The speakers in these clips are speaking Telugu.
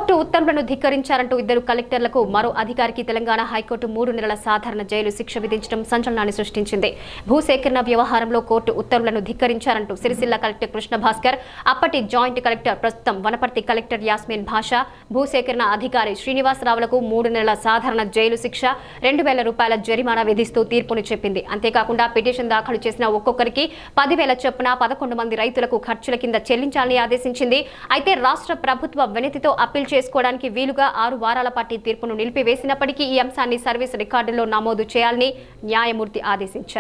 కోర్టు ఉత్తర్వులను ధిక్కరించారంటూ ఇద్దరు కలెక్టర్లకు మరో అధికారికి తెలంగాణ హైకోర్టు మూడు నెలల సాధారణ జైలు శిక్ష విధించడం సంచలనాన్ని సృష్టించింది భూసేకరణ వ్యవహారంలో కోర్టు ఉత్తర్వులను ధిక్కరించారంటూ సిరిసిల్ల కలెక్టర్ కృష్ణ భాస్కర్ అప్పటి జాయింట్ కలెక్టర్ ప్రస్తుతం వనపర్తి కలెక్టర్ యాస్మిన్ భాషా భూసేకరణ అధికారి శ్రీనివాసరావులకు మూడు నెలల సాధారణ జైలు శిక్ష రెండు వేల రూపాయల జరిమానా విధిస్తూ తీర్పును చెప్పింది అంతేకాకుండా పిటిషన్ దాఖలు చేసిన ఒక్కొక్కరికి పదివేల చొప్పున పదకొండు మంది రైతులకు ఖర్చుల కింద చెల్లించాలని ఆదేశించింది అయితే రాష్ట్ర ప్రభుత్వ వినతితో అప్పీల్ చేసుకోవడానికి వీలుగా ఆరు వారాల పాటు తీర్పును నిలిపివేసినప్పటికీ ఈ అంశాన్ని సర్వీస్ రికార్డులో నమోదు చేయాలని న్యాయమూర్తి ఆదేశించారు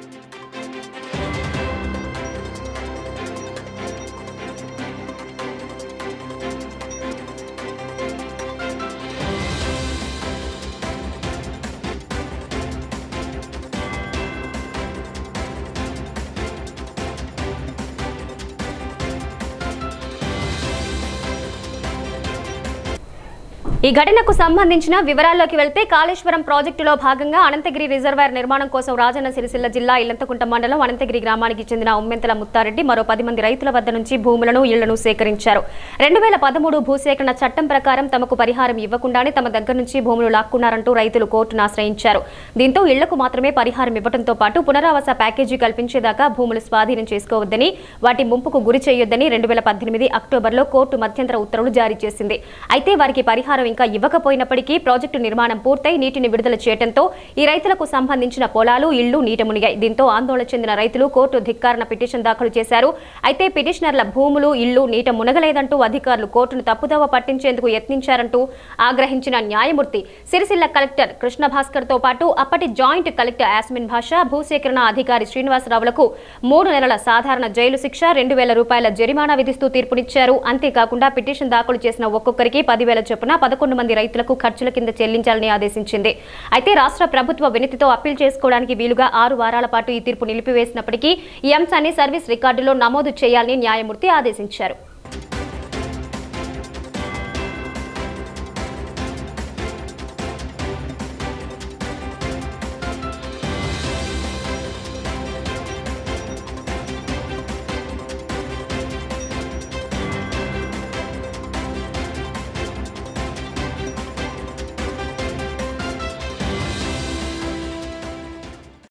ఈ ఘటనకు సంబంధించిన వివరాల్లోకి వెళ్తే కాళేశ్వరం ప్రాజెక్టులో భాగంగా అనంతగిరి రిజర్వాయర్ నిర్మాణం కోసం రాజన్న సిరిసిల్ల జిల్లా ఇల్లంతకుంట మండలం అనంతగిరి గ్రామానికి చెందిన ఉమ్మెంతల ముత్తారెడ్డి మరో పది మంది రైతుల వద్ద నుంచి భూములను ఇళ్లను సేకరించారు రెండు వేల పదమూడు భూసేకరణ చట్టం ప్రకారం తమకు పరిహారం ఇవ్వకుండానే తమ దగ్గర నుంచి భూములు లాక్కున్నారంటూ రైతులు కోర్టును ఆశ్రయించారు దీంతో ఇళ్లకు మాత్రమే పరిహారం ఇవ్వడంతో పాటు పునరావాస ప్యాకేజీ కల్పించేదాకా భూములు స్వాధీనం చేసుకోవద్దని వాటి ముంపుకు గురి చేయొద్దని రెండు వేల పద్దెనిమిది అక్టోబర్లో కోర్టు మధ్యంతర ఉత్తర్వులు జారీ చేసింది అయితే వారికి పరిహారం ఇంకా ఇవ్వకపోయినప్పటికీ ప్రాజెక్టు నిర్మాణం పూర్తయి నీటిని విడుదల చేయడంతో ఈ రైతులకు సంబంధించిన పొలాలు ఇళ్లు నీట మునిగాయి దీంతో ఆందోళన చెందిన రైతులు కోర్టు ధిక్కారణ పిటిషన్ దాఖలు చేశారు అయితే పిటిషనర్ల భూములు ఇళ్లు నీట మునగలేదంటూ అధికారులు కోర్టును తప్పుదోవ పట్టించేందుకు యత్నించారంటూ ఆగ్రహించిన న్యాయమూర్తి సిరిసిల్ల కలెక్టర్ కృష్ణ భాస్కర్ తో పాటు అప్పటి జాయింట్ కలెక్టర్ యాస్మిన్ భాషా భూసేకరణ అధికారి శ్రీనివాసరావులకు మూడు నెలల సాధారణ జైలు శిక్ష రెండు వేల రూపాయల జరిమానా విధిస్తూ తీర్పునిచ్చారు అంతేకాకుండా పిటిషన్ దాఖలు చేసిన ఒక్కొక్కరికి పదివేల చొప్పున పదకొండు మంది రైతులకు ఖర్చుల కింద చెల్లించాలని ఆదేశించింది అయితే రాష్ట్ర ప్రభుత్వ వినతితో అప్పీల్ చేసుకోవడానికి వీలుగా ఆరు వారాల పాటు ఈ తీర్పు నిలిపివేసినప్పటికీ ఈ అంశాన్ని సర్వీస్ రికార్డులో నమోదు చేయాలని న్యాయమూర్తి ఆదేశించారు